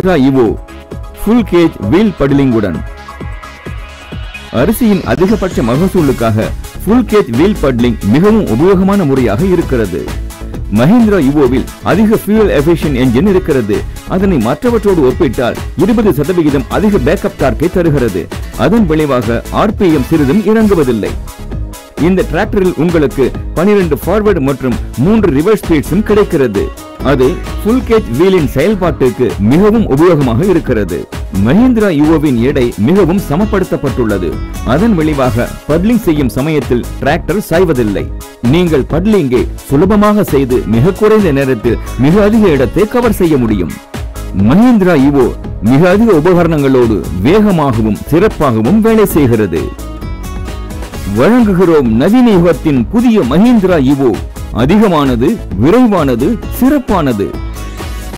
இவோ full gauge wheel பட்லிங்குடன் அரிசியின் அதிகபட்ச மகசூலுக்காக ஃபுல் கேஜ் வீல் பட்லிங் மிகவும் உபயோகமான முறையாக இருக்கிறது மஹிந்திரா யுவோவில் அதிக ஃபியூல் எஃபிஷியன்ட் என்ஜின் இருக்கிறது அதனை மற்றவற்றோடு ஒப்பிட்டால் இருபது சதவிகிதம் அதிக பேக்கப் டார்க்கை தருகிறது அதன் விளைவாக ஆர்பிஎம் சிறிதும் இறங்குவதில்லை இந்த டிராக்டரில் உங்களுக்கு 12 ஃபார்வர்டு மற்றும் மூன்று ரிவர்ஸ் ஸ்பீட்ஸும் கிடைக்கிறது அது ஃபுல் கேஜ் வீலின் செயல்பாட்டுக்கு மிகவும் உபயோகமாக இருக்கிறது மஹிந்திரா யுவோவின் எடை மிகவும் சமப்படுத்தப்பட்டுள்ளது அதன் விளைவாக பட்லிங் செய்யும் சமயத்தில் டிராக்டர் சாய்வதில்லை நீங்கள் பட்லிங்கை சுலபமாக செய்து மிக குறைந்த நேரத்தில் மிக அதிக இடத்தை கவர் செய்ய முடியும் மஹிந்திரா யுவோ மிக அதிக உபகரணங்களோடு வேகமாகவும் சிறப்பாகவும் வேலை செய்கிறது வழங்குகிறோம் நவீன யுகத்தின் புதிய மஹிந்திரா இவோ அதிகமானது விரைவானது சிறப்பானது